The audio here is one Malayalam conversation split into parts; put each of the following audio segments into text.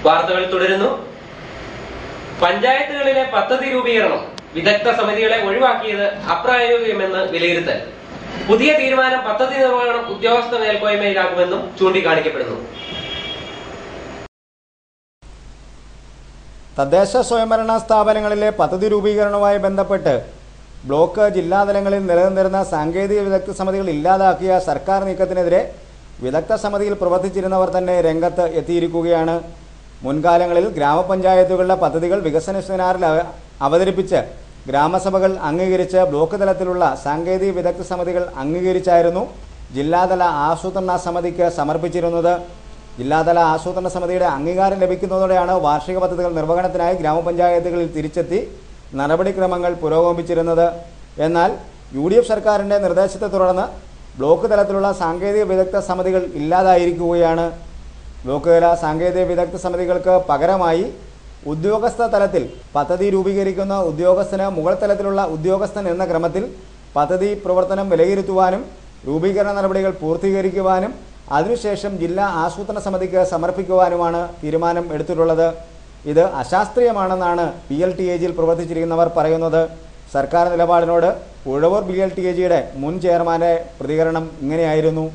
വാർത്തകൾ തുടരുന്നു പഞ്ചായത്തുകളിലെ പദ്ധതി രൂപീകരണം വിദഗ്ധ സമിതികളെ ഒഴിവാക്കിയത് അപ്രായോഗികമെന്ന് വിലയിരുത്തൽ പുതിയ തീരുമാനം പദ്ധതി നിർവഹണം ഉദ്യോഗസ്ഥ മേൽക്കോയ്മയിലാകുമെന്നും ചൂണ്ടിക്കാണിക്കപ്പെടുന്നു തദ്ദേശ സ്വയംഭരണ സ്ഥാപനങ്ങളിലെ പദ്ധതി രൂപീകരണവുമായി ബന്ധപ്പെട്ട് ബ്ലോക്ക് ജില്ലാതലങ്ങളിൽ നിലനിന്നിരുന്ന സാങ്കേതിക വിദഗ്ധ സമിതികൾ ഇല്ലാതാക്കിയ സർക്കാർ നീക്കത്തിനെതിരെ വിദഗ്ധ സമിതിയിൽ പ്രവർത്തിച്ചിരുന്നവർ തന്നെ രംഗത്ത് എത്തിയിരിക്കുകയാണ് മുൻകാലങ്ങളിൽ ഗ്രാമപഞ്ചായത്തുകളുടെ പദ്ധതികൾ വികസന സെമിനാറിൽ അവ- അവതരിപ്പിച്ച് ഗ്രാമസഭകൾ അംഗീകരിച്ച് ബ്ലോക്ക് തലത്തിലുള്ള സാങ്കേതിക വിദഗ്ധ സമിതികൾ അംഗീകരിച്ചായിരുന്നു ജില്ലാതല ആസൂത്രണ സമിതിക്ക് സമർപ്പിച്ചിരുന്നത് ജില്ലാതല ആസൂത്രണ സമിതിയുടെ അംഗീകാരം ലഭിക്കുന്നതോടെയാണ് വാർഷിക പദ്ധതികൾ നിർവഹണത്തിനായി ഗ്രാമപഞ്ചായത്തുകളിൽ തിരിച്ചെത്തി നടപടിക്രമങ്ങൾ പുരോഗമിച്ചിരുന്നത് എന്നാൽ യു ഡി എഫ് സർക്കാരിൻ്റെ നിർദ്ദേശത്തെ തുടർന്ന് ബ്ലോക്ക് തലത്തിലുള്ള സാങ്കേതിക വിദഗ്ധ സമിതികൾ ഇല്ലാതായിരിക്കുകയാണ് ബ്ലോക്ക് തല സാങ്കേതിക വിദഗ്ധ സമിതികൾക്ക് പകരമായി ഉദ്യോഗസ്ഥ തലത്തിൽ പദ്ധതി രൂപീകരിക്കുന്ന ഉദ്യോഗസ്ഥന് മുകൾ തലത്തിലുള്ള ഉദ്യോഗസ്ഥൻ എന്ന ക്രമത്തിൽ പദ്ധതി പ്രവർത്തനം വിലയിരുത്തുവാനും രൂപീകരണ നടപടികൾ പൂർത്തീകരിക്കുവാനും അതിനുശേഷം ജില്ലാ ആസൂത്രണ സമിതിക്ക് സമർപ്പിക്കുവാനുമാണ് തീരുമാനം എടുത്തിട്ടുള്ളത് ഇത് അശാസ്ത്രീയമാണെന്നാണ് പി എൽ ടി എ ജിയിൽ പ്രവർത്തിച്ചിരിക്കുന്നവർ പറയുന്നത് സർക്കാർ നിലപാടിനോട് Uzhavoor B L T A ജിയുടെ മുൻ ചെയർമാന്റെ പ്രതികരണം ഇങ്ങനെയായിരുന്നു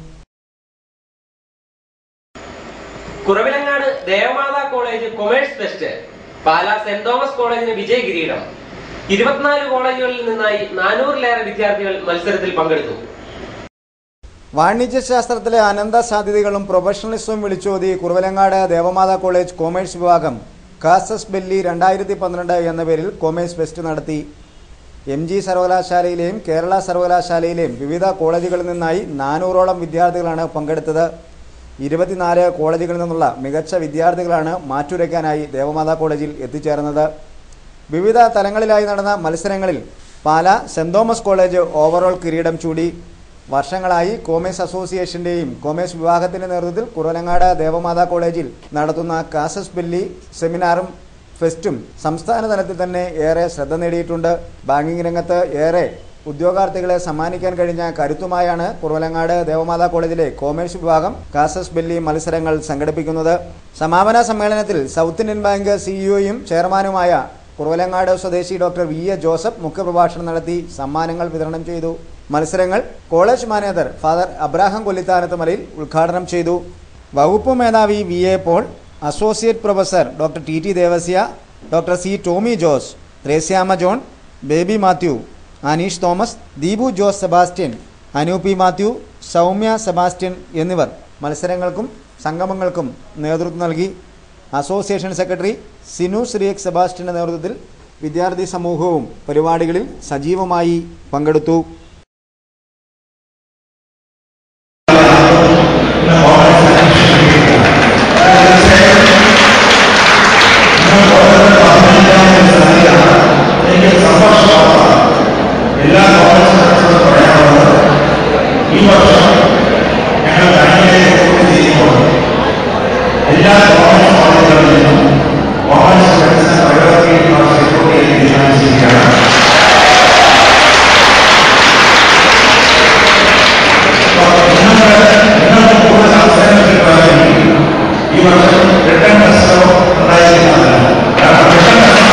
Kuravilangad Devamatha college commerce fest Pala saint Thomas കോളേജിന് വിജയ കിരീടം ഇരുപത്തിനാല് കോളേജുകളിൽ നിന്നായി നാനൂറിലേറെ വിദ്യാർത്ഥികൾ മത്സരത്തിൽ പങ്കെടുത്തു വാണിജ്യശാസ്ത്രത്തിലെ അനന്ത സാധ്യതകളും പ്രൊഫഷണലിസവും വിളിച്ചോതി കുറവലങ്ങാട് ദേവമാതാ കോളേജ് കൊമേഴ്സ് വിഭാഗം കാസസ് ബെല്ലി രണ്ടായിരത്തി പന്ത്രണ്ട് എന്ന പേരിൽ കൊമേഴ്സ് ഫെസ്റ്റ് നടത്തി എം ജി സർവകലാശാലയിലെയും കേരള സർവകലാശാലയിലെയും വിവിധ കോളേജുകളിൽ നിന്നായി നാനൂറോളം വിദ്യാർത്ഥികളാണ് പങ്കെടുത്തത് ഇരുപത്തിനാല് കോളേജുകളിൽ നിന്നുള്ള മികച്ച വിദ്യാർത്ഥികളാണ് മാറ്റുരയ്ക്കാനായി ദേവമാതാ കോളേജിൽ എത്തിച്ചേർന്നത് വിവിധ തലങ്ങളിലായി നടന്ന മത്സരങ്ങളിൽ Pala saint Thomas college overall കിരീടം ചൂടി വർഷങ്ങളായി കോമേഴ്സ് അസോസിയേഷന്റെയും കോമേഴ്സ് വിഭാഗത്തിന്റെ നേതൃത്വത്തിൽ കുറവലങ്ങാട് ദേവമാതാ കോളേജിൽ നടത്തുന്ന കാസസ് ബില്ലി സെമിനാറും ഫെസ്റ്റും സംസ്ഥാന തലത്തിൽ തന്നെ ഏറെ ശ്രദ്ധ നേടിയിട്ടുണ്ട് ബാങ്കിംഗ് രംഗത്ത് ഏറെ ഉദ്യോഗാർത്ഥികളെ സമ്മാനിക്കാൻ കഴിഞ്ഞ കരുത്തുമായാണ് കുറവലങ്ങാട് ദേവമാതാ കോളേജിലെ കോമേഴ്സ് വിഭാഗം കാസസ് ബില്ലി മത്സരങ്ങൾ സംഘടിപ്പിക്കുന്നത് സമാപന സമ്മേളനത്തിൽ സൗത്ത് ഇന്ത്യൻ ബാങ്ക് സിഇഒയും ചെയർമാനുമായ കുറവലങ്ങാട് സ്വദേശി ഡോക്ടർ വി എ ജോസഫ് മുഖ്യപ്രഭാഷണം നടത്തി സമ്മാനങ്ങൾ വിതരണം ചെയ്തു മത്സരങ്ങൾ college manager father Abraham Kollithanath Malayil ഉദ്ഘാടനം ചെയ്തു വകുപ്പ് മേധാവി V A Paul associate professor doctor T T Devasia doctor C Tomy Jose Thresiamma John Baby Mathew Aneesh Thomas Deepu Jose Sebastian അനൂപി മാത്യു സൗമ്യ സെബാസ്റ്റ്യൻ എന്നിവർ മത്സരങ്ങൾക്കും സംഗമങ്ങൾക്കും നേതൃത്വം നൽകി അസോസിയേഷൻ സെക്രട്ടറി സിനു ശ്രീയക് സെബാസ്റ്റ്യന്റെ നേതൃത്വത്തിൽ വിദ്യാർത്ഥി സമൂഹവും പരിപാടികളിൽ സജീവമായി പങ്കെടുത്തു എല്ലാ കോളേജുകളും പറയാനുള്ളത് ഈ വർഷം ഞങ്ങൾ കഴിഞ്ഞ ചെയ്യുമ്പോൾ എല്ലാ കോളേജ് കോളേജുകളിൽ നിന്നും കോളേജ് മെഡിസിൻ പ്രയോജന റിപ്പോർട്ട് ചെയ്യാൻ തീരുമാനിച്ചിരിക്കുകയാണ് അപ്പോൾ നിങ്ങൾക്ക് നിങ്ങൾക്ക് കൂടുതൽ അവസരങ്ങൾ കിട്ടുകയാണെങ്കിൽ ഈ വർഷം റിട്ടേൺ ടെസ്റ്റോ ഉണ്ടായിരിക്കുന്നതല്ല കാരണം റിട്ടേൺ ടെസ്റ്റ്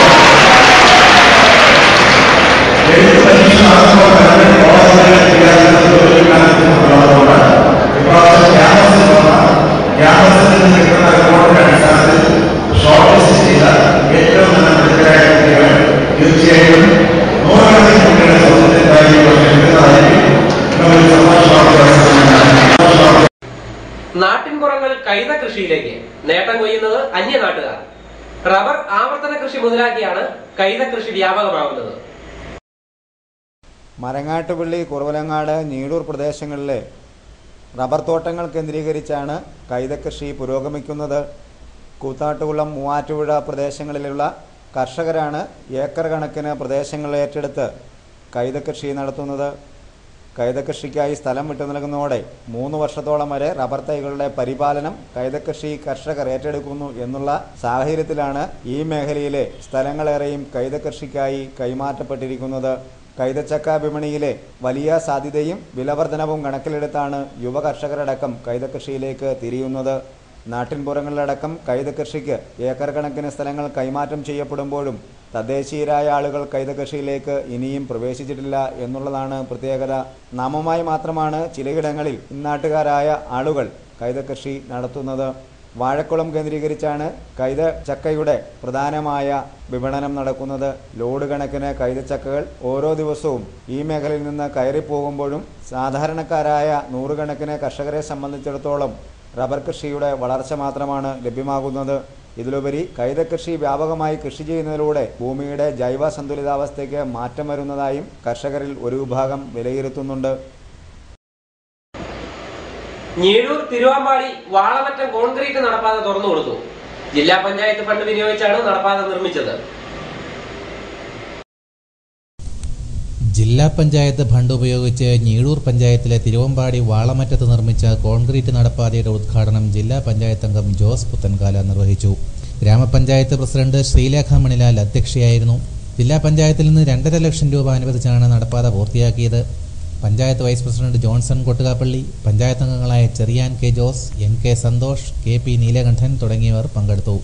എഴുത്ത് പരീക്ഷ നടത്തുമ്പോൾ തന്നെ കോളേജുകളിലെ വിദ്യാർത്ഥികൾ ജോലിക്കാരുള്ളതുകൊണ്ട് ഇപ്രാവശ്യം ക്യാമ്പസിൽ വന്ന ക്യാമ്പസിൽ നിന്ന് കിട്ടുന്ന റിപ്പോർട്ടിന്റെ അടിസ്ഥാനത്തിൽ ഷോർട്ട് ലിസ്റ്റ് ചെയ്ത ഏറ്റവും നല്ല മിടുക്കരായ കുട്ടികൾ തീർച്ചയായും നൂറുകണക്കിന് കുട്ടികളെ സൗഹൃദത്തിനായി ഈ വർഷം കിട്ടുന്നതായിരിക്കും എന്നൊരു സന്തോഷവാർത്ത നാട്ടിൻപുറങ്ങൾ കൈത കൃഷിയിലേക്ക് നേട്ടം കൊയ്യുന്നത് അന്യനാട്ടുകാർ റബ്ബർ ആവർത്തന കൃഷി മുതലാക്കിയാണ് കൈത കൃഷി വ്യാപകമാകുന്നത് മരങ്ങാട്ടുപള്ളി കുറവലങ്ങാട് നീടൂർ പ്രദേശങ്ങളിലെ റബ്ബർ തോട്ടങ്ങൾ കേന്ദ്രീകരിച്ചാണ് കൈതക്കൃഷി പുരോഗമിക്കുന്നത് കൂത്താട്ടുകുളം മൂവാറ്റുപുഴ പ്രദേശങ്ങളിലുള്ള കർഷകരാണ് ഏക്കർ കണക്കിന് പ്രദേശങ്ങൾ ഏറ്റെടുത്ത് കൈതക്കൃഷി നടത്തുന്നത് കൈതക്കൃഷിക്കായി സ്ഥലം വിട്ടു നൽകുന്നതോടെ മൂന്ന് വർഷത്തോളം വരെ റബ്ബർ തൈകളുടെ പരിപാലനം കൈതക്കൃഷി കർഷകർ ഏറ്റെടുക്കുന്നു എന്നുള്ള സാഹചര്യത്തിലാണ് ഈ മേഖലയിലെ സ്ഥലങ്ങളേറെയും കൈതക്കൃഷിക്കായി കൈമാറ്റപ്പെട്ടിരിക്കുന്നത് കൈതച്ചക്ക വിപണിയിലെ വലിയ സാധ്യതയും വിലവർധനവും കണക്കിലെടുത്താണ് യുവ കർഷകരടക്കം കൈതക്കൃഷിയിലേക്ക് തിരിയുന്നത് നാട്ടിൻപുറങ്ങളിലടക്കം കൈത കൃഷിക്ക് ഏക്കർ കണക്കിന് സ്ഥലങ്ങൾ കൈമാറ്റം ചെയ്യപ്പെടുമ്പോഴും തദ്ദേശീയരായ ആളുകൾ കൈത കൃഷിയിലേക്ക് ഇനിയും പ്രവേശിച്ചിട്ടില്ല എന്നുള്ളതാണ് പ്രത്യേകത നാമമായി മാത്രമാണ് ചിലയിടങ്ങളിൽ ഇന്നാട്ടുകാരായ ആളുകൾ കൈത കൃഷി നടത്തുന്നത് വാഴക്കുളം കേന്ദ്രീകരിച്ചാണ് കൈത ചക്കയുടെ പ്രധാനമായ വിപണനം നടക്കുന്നത് ലോഡ് കണക്കിന് കൈതച്ചക്കകൾ ഓരോ ദിവസവും ഈ മേഖലയിൽ നിന്ന് കയറിപ്പോകുമ്പോഴും സാധാരണക്കാരായ നൂറുകണക്കിന് കർഷകരെ സംബന്ധിച്ചിടത്തോളം റബ്ബർ കൃഷിയുടെ വളർച്ച മാത്രമാണ് ലഭ്യമാകുന്നത് ഇതിലുപരി കൈത കൃഷി വ്യാപകമായി കൃഷി ചെയ്യുന്നതിലൂടെ ഭൂമിയുടെ ജൈവ സന്തുലിതാവസ്ഥയ്ക്ക് മാറ്റം വരുന്നതായും കർഷകരിൽ ഒരു വിഭാഗം വിലയിരുത്തുന്നുണ്ട് ഞീഴൂർ തിരുവാമ്പാടി വാളമറ്റം കോൺക്രീറ്റ് നടപ്പാത തുറന്നു കൊടുത്തു ജില്ലാ പഞ്ചായത്ത് ഫണ്ട് വിനിയോഗിച്ചാണ് നടപ്പാത നിർമ്മിച്ചത് ജില്ലാ പഞ്ചായത്ത് ഫണ്ട് ഉപയോഗിച്ച് ഞീഴൂർ പഞ്ചായത്തിലെ തിരുവമ്പാടി വാളമറ്റത്ത് നിർമ്മിച്ച കോൺക്രീറ്റ് നടപ്പാതയുടെ ഉദ്ഘാടനം ജില്ലാ പഞ്ചായത്ത് അംഗം ജോസ് പുത്തൻകാല നിർവഹിച്ചു ഗ്രാമപഞ്ചായത്ത് പ്രസിഡന്റ് ശ്രീലേഖ മണിലാൽ അധ്യക്ഷയായിരുന്നു ജില്ലാ പഞ്ചായത്തിൽ നിന്ന് രണ്ടര ലക്ഷം രൂപ അനുവദിച്ചാണ് നടപ്പാത പൂർത്തിയാക്കിയത് panchayat vice president Johnson Kottukappally panchayat അംഗങ്ങളായ Cheriyan K Jose N K Santhosh K P Neelakandan തുടങ്ങിയവർ പങ്കെടുത്തു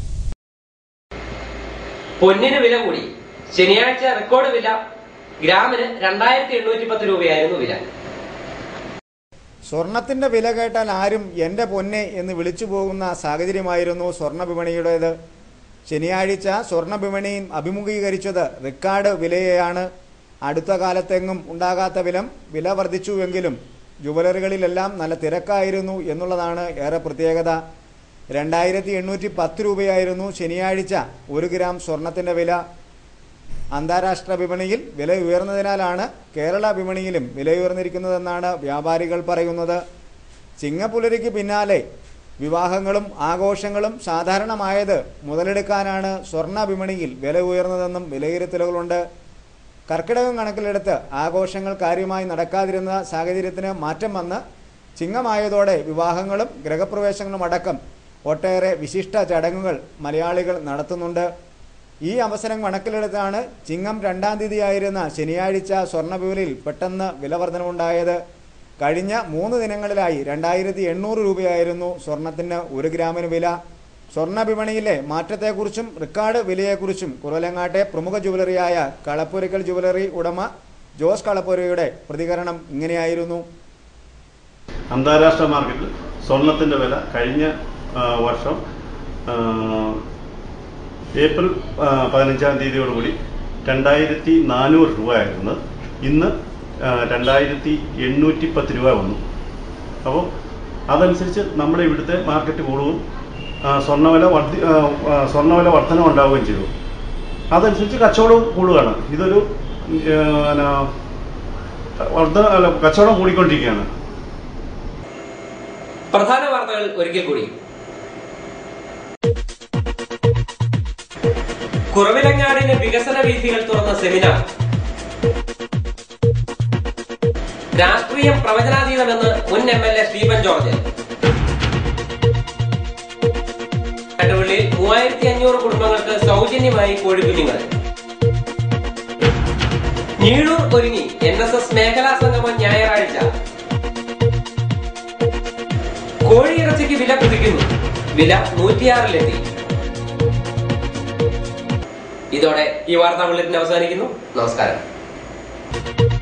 പൊന്നിന് വില കൂടി ശനിയാഴ്ച റെക്കോർഡ് വില ഗ്രാമിന് രണ്ടായിരത്തി എണ്ണൂറ്റി പത്ത് രൂപയായിരുന്നു വില സ്വർണത്തിന്റെ വില കേട്ടാൽ ആരും എൻ്റെ പൊന്നെ എന്ന് വിളിച്ചു പോകുന്ന സാഹചര്യമായിരുന്നു സ്വർണ്ണ വിപണിയുടേത് ശനിയാഴ്ച സ്വർണ്ണ വിപണി അഭിമുഖീകരിച്ചത് റിക്കാർഡ് വിലയെയാണ് അടുത്ത കാലത്തെങ്ങും ഉണ്ടാകാത്ത വിലം വില വർദ്ധിച്ചുവെങ്കിലും ജുവലറികളിലെല്ലാം നല്ല തിരക്കായിരുന്നു എന്നുള്ളതാണ് ഏറെ പ്രത്യേകത രണ്ടായിരത്തി എണ്ണൂറ്റി പത്ത് രൂപയായിരുന്നു ശനിയാഴ്ച ഒരു ഗ്രാം സ്വർണത്തിന്റെ വില അന്താരാഷ്ട്ര വിപണിയിൽ വില ഉയർന്നതിനാലാണ് കേരള വിപണിയിലും വില ഉയർന്നിരിക്കുന്നതെന്നാണ് വ്യാപാരികൾ പറയുന്നത് ചിങ്ങപ്പുലരിക്ക് പിന്നാലെ വിവാഹങ്ങളും ആഘോഷങ്ങളും സാധാരണമായത് മുതലെടുക്കാനാണ് സ്വർണ്ണ വിപണിയിൽ വില ഉയർന്നതെന്നും വിലയിരുത്തലുകളുണ്ട് കർക്കിടകം കണക്കിലെടുത്ത് ആഘോഷങ്ങൾ കാര്യമായി നടക്കാതിരുന്ന സാഹചര്യത്തിന് മാറ്റം വന്ന് ചിങ്ങമായതോടെ വിവാഹങ്ങളും ഗൃഹപ്രവേശങ്ങളും അടക്കം ഒട്ടേറെ വിശിഷ്ട ചടങ്ങുകൾ മലയാളികൾ നടത്തുന്നുണ്ട് ഈ അവസരം കണക്കിലെടുത്താണ് ചിങ്ങം രണ്ടാം തീയതിയായിരുന്ന ശനിയാഴ്ച സ്വർണ്ണവിപണിയിൽ പെട്ടെന്ന് വില വർധനവുണ്ടായത് കഴിഞ്ഞ മൂന്ന് ദിനങ്ങളിലായി രണ്ടായിരത്തി എണ്ണൂറ് രൂപയായിരുന്നു സ്വർണത്തിന് ഒരു ഗ്രാമിന് വില സ്വർണ്ണ വിപണിയിലെ മാറ്റത്തെക്കുറിച്ചും റിക്കാർഡ് വിലയെക്കുറിച്ചും കുറവലങ്ങാട്ടെ പ്രമുഖ ജുവലറിയായ കളപ്പുരക്കൽ ജുവലറി ഉടമ ജോസ് കളപ്പുരയുടെ പ്രതികരണം ഇങ്ങനെയായിരുന്നു അന്താരാഷ്ട്ര മാർക്കറ്റിൽ സ്വർണത്തിൻ്റെ വില കഴിഞ്ഞ ആ, വർഷം ആ, ഏപ്രിൽ ആ, പതിനഞ്ചാം തീയതിയോടുകൂടി രണ്ടായിരത്തി നാനൂറ് രൂപയായിരുന്നു ഇന്ന് ആ, രണ്ടായിരത്തി എണ്ണൂറ്റി പത്ത് രൂപ വന്നു അപ്പോൾ അതനുസരിച്ച് നമ്മുടെ ഇവിടുത്തെ മാർക്കറ്റ് കൂടുകയും ആ, സ്വർണ്ണവില വർദ്ധി ആ, ആ, സ്വർണ്ണവില വർധന ഉണ്ടാവുകയും ചെയ്തു അതനുസരിച്ച് കച്ചവടവും കൂടുകയാണ് ഇതൊരു ആ, പിന്നെ, വർധന അല്ല കച്ചവടം കൂടിക്കൊണ്ടിരിക്കുകയാണ് പ്രധാന വാർത്തകൾ ഒരിക്കൽ കൂടി കുറവിലങ്ങാടിന് വികസന വീഥികൾ തുറന്ന സെമിനാർ രാഷ്ട്രീയം പ്രവചനാതീതമെന്ന് മുൻ M L A Stephen George കടുവള്ളിയിൽ മൂവായിരത്തി അഞ്ഞൂറ് കുടുംബങ്ങൾക്ക് സൗജന്യമായി കോഴിക്കുഞ്ഞുങ്ങൾ ഞീഴൂർ ഒരുങ്ങി എൻ എസ് എസ് മേഖലാ സംഗമം ഞായറാഴ്ച കോഴിയിറച്ചിക്ക് വില കുതിക്കുന്നു വില നൂറ്റിയാറിലെത്തി ഇതോടെ ഈ വാർത്താ ബുള്ളറ്റിൻ അവസാനിക്കുന്നു നമസ്കാരം